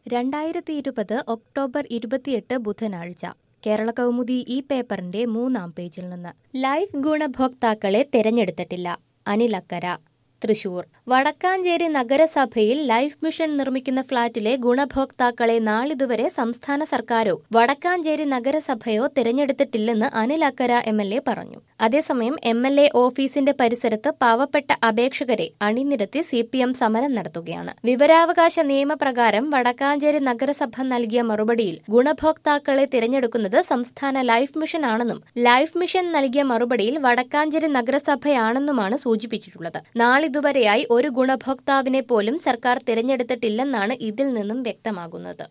രണ്ടായിരത്തി ഇരുപത് ഒക്ടോബർ ഇരുപത്തിയെട്ട് ബുധനാഴ്ച കേരള കൗമുദി ഈ പേപ്പറിന്റെ മൂന്നാം പേജിൽ നിന്ന് ലൈഫ് ഗുണഭോക്താക്കളെ തെരഞ്ഞെടുത്തിട്ടില്ല അനിലക്കര തൃശൂർ വടക്കാഞ്ചേരി നഗരസഭയിൽ ലൈഫ് മിഷൻ നിർമ്മിക്കുന്ന ഫ്ളാറ്റിലെ ഗുണഭോക്താക്കളെ നാളിതുവരെ സംസ്ഥാന സർക്കാരോ വടക്കാഞ്ചേരി നഗരസഭയോ തിരഞ്ഞെടുത്തിട്ടില്ലെന്ന് Anil Akkara M L A പറഞ്ഞു അതേസമയം എം എൽ എ ഓഫീസിന്റെ പരിസരത്ത് പാവപ്പെട്ട അപേക്ഷകരെ അണിനിരത്തി സി പി എം സമരം നടത്തുകയാണ് വിവരാവകാശ നിയമപ്രകാരം വടക്കാഞ്ചേരി നഗരസഭ നൽകിയ മറുപടിയിൽ ഗുണഭോക്താക്കളെ തിരഞ്ഞെടുക്കുന്നത് സംസ്ഥാന ലൈഫ് മിഷൻ ആണെന്നും ലൈഫ് മിഷൻ നൽകിയ മറുപടിയിൽ വടക്കാഞ്ചേരി നഗരസഭയാണെന്നുമാണ് സൂചിപ്പിച്ചിട്ടുള്ളത് നാളിതുവരെയായി ഒരു ഗുണഭോക്താവിനെ പോലും സർക്കാർ തിരഞ്ഞെടുത്തിട്ടില്ലെന്നാണ് ഇതിൽ നിന്നും വ്യക്തമാകുന്നത്